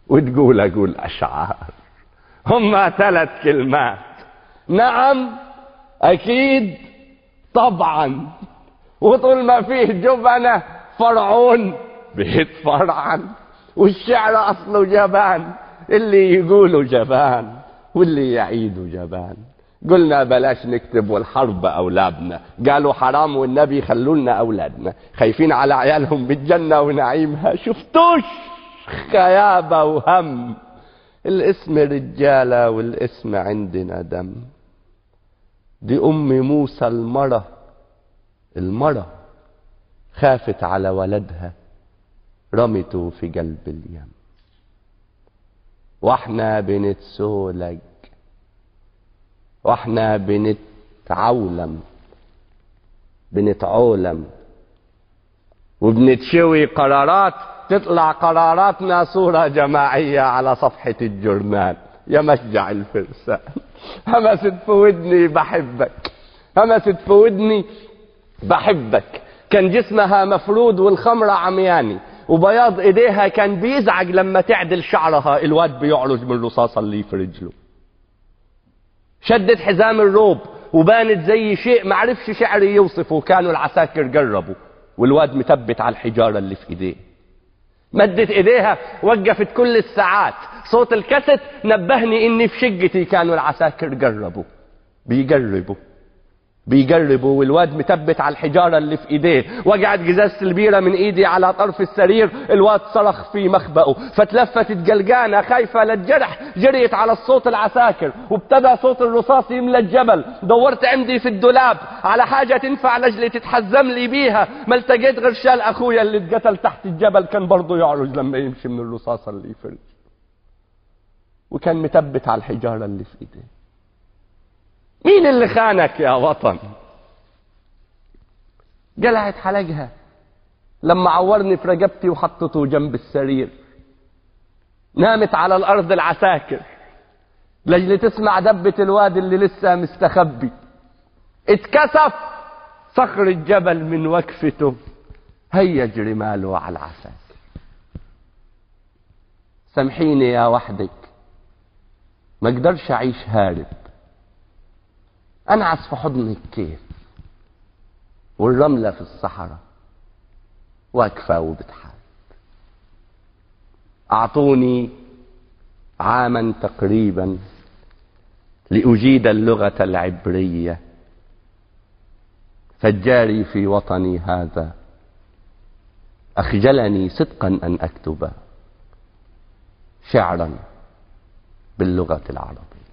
وتقول اقول اشعار هما ثلاث كلمات نعم اكيد طبعا وطول ما فيه جبنة فرعون بيتفرعن والشعر اصله جبان اللي يقولوا جبان واللي يعيدوا جبان قلنا بلاش نكتب والحرب أولادنا قالوا حرام والنبي خلوا لنا أولادنا خايفين على عيالهم بالجنة ونعيمها شفتوش خيابة وهم الاسم رجالة والاسم عندنا دم دي أم موسى المرة المرة خافت على ولدها رمته في قلب اليم واحنا بنتسولج واحنا بنتعولم بنتعولم وبنتشوي قرارات تطلع قراراتنا صورة جماعية على صفحة الجورنال يا مشجع الفرسان همست في ودني بحبك همست في ودني بحبك كان جسمها مفرود والخمرة عمياني وبياض ايديها كان بيزعج لما تعدل شعرها الواد بيعرج من الرصاصة اللي في رجله شدت حزام الروب وبانت زي شيء معرفش شعري يوصفه كانوا العساكر جربوا والواد مثبت على الحجارة اللي في ايديه مدت ايديها وقفت كل الساعات صوت الكاسيت نبهني اني في شقتي كانوا العساكر جربوا بيجربوا بيجربوا والواد مثبت على الحجارة اللي في ايديه وقعت جزازة البيرة من ايدي على طرف السرير الواد صرخ في مخبأه فتلفتت قلقانة خايفة للجرح جريت على الصوت العساكر وابتدى صوت الرصاص يملى الجبل دورت عندي في الدولاب على حاجة تنفع لجلي تتحزم لي بيها ما التقيت غير شال اخويا اللي اتقتل تحت الجبل كان برضه يعرج لما يمشي من الرصاصة اللي يفرج وكان مثبت على الحجارة اللي في ايديه مين اللي خانك يا وطن جلعت حلقها لما عورني في رقبتي وحطته جنب السرير نامت على الارض العساكر لجل تسمع دبة الواد اللي لسه مستخبي اتكسف صخر الجبل من وقفته هيج رماله على العساكر سامحيني يا وحدك ما اقدرش اعيش هارب انعس في حضنك كيف والرملة في الصحراء واقفة وبتحارب أعطوني عاما تقريبا لأجيد اللغة العبرية فالجاري في وطني هذا أخجلني صدقا أن أكتب شعرا باللغة العربية